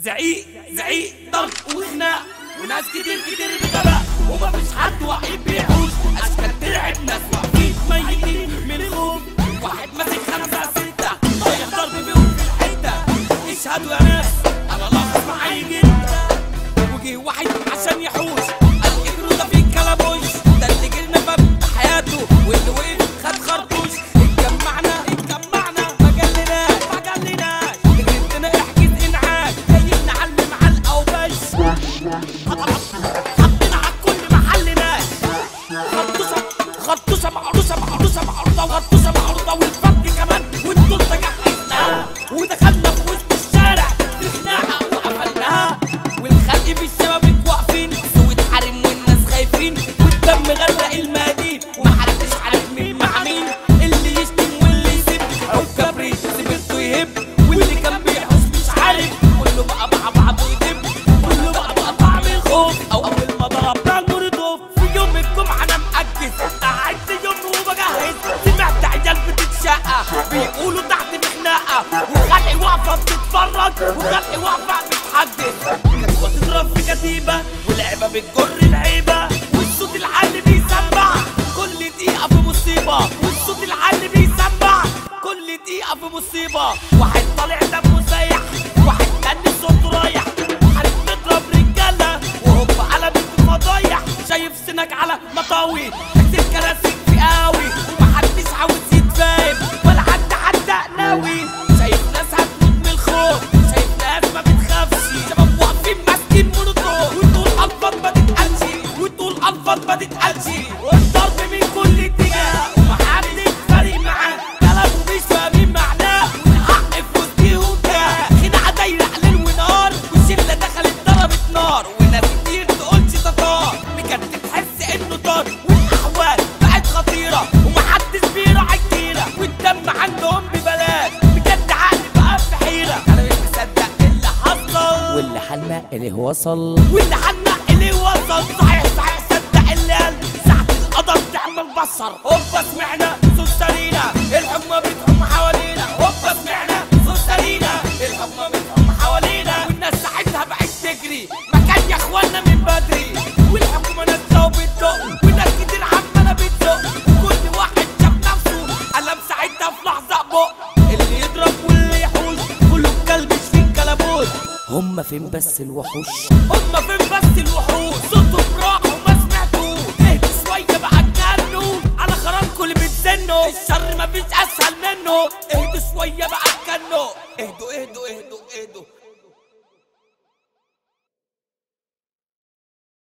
زعيق زعيق ضرب وخناق وناس كتير كتير بغباء ومفيش حد وحيد بيحوش اشكال ترعب ناس واقفين ميتين من الخوف واحد ماسك خمسة ستة طايح ضرب بيهم في الحتة اشهدوا يا ناس انا لاحظ معايا جدا وجه واحد عشان يحوش قال اجروا ده في كلبوش ده اللي جرنا فبت حياته واللي وقف خد خرطوش اتجمعنا اتجمعنا ما جلناش ما جلناش نجرتنا احجز انعاش جايين نعلم على الاوباش حطينا على كل محل ناس خرطوشة خرطوشة معروسة معروسة معروضة وخرطوشة معروضة والفرد كمان وانتوا تجهزنا ودخلنا في وسط الشارع في خناقة وقفلناها والخلق في الشبابيك واقفين سويت حريم والناس خايفين والدم غرق المدين ومحدش عارف مين مع مين اللي يشتم واللي يسب او كبريت سبته يهب واللي كان بيحوش مش عارف كله بقى مع بعضه يدب كله بقى بقى طعم الخوف او اول ما ضربنا المولوتوف في يوم الجمعه انا مأجز قعدت يوم وبجهز سمعت عيال بتتشقى بيقولوا تحت بخناقه وخلقي واقفه بتتفرج وخلقي واقفه بتحدث كانت بتضرب في كتيبه ولعبه بتجر العيبه والصوت العالي بيسمع كل دقيقه في مصيبه والصوت العالي بيسمع كل دقيقه في مصيبه واحد طالع دمه سايح واحد تاني صوته رايح حارب نضرب رجاله وهوب على بنت فضايح شايف سنك على مطاوي تكتب كراسيك في قاوي ومحدش عاوز يتفاهم ولا حد حد ناوي شايف ناس هتموت من الخوف شايف ناس ما بتخافش شباب واقفين ماسكين مولوتوف وتقول الفاظ ما تتقالش وتقول الفاظ ما تتقالش والضرب من كل اتجاه ومحدش فارق معاه كلامه مش فاهمين معناه والحق في وسطيهم ده خناقه دايره ليل ونهار والشله دخلت ضربت نار وناس كتير تقولش تطار بجد تحس انه طار والاحوال بقت خطيره ومحدش بيراعي الجيره والدم عندهم ببلاش بجد عقلي بقى في حيره انا مش مصدق اللي حصل واللي حلنا اللي وصل واللي حنا اللي وصل صحيح صحيح صدق اللي قال ساعة القدر تعمل بصر هوبا سمعنا صوت سرينا الحكمة بتحوم حوالينا هوبا سمعنا صوت سرينا الحكمة بتحوم حوالينا والناس ساعتها بقت تجري مكان يا اخوانا من بدري والحكومة نازلة وبتدق وناس كتير عمالة بتزق وكل واحد شاف نفسه قلم ساعتها في لحظة بق اللي يضرب واللي يحوش كله بكلبش في الكلابوش هم فين بس الوحوش هما فين بس الوحوش صوتهم راح وما سمعتوه اهدوا شوية بقى اتجنوا على خرابكم اللي بتزنوا الشر مفيش اسهل منه اهدوا شوية بقى اتجنوا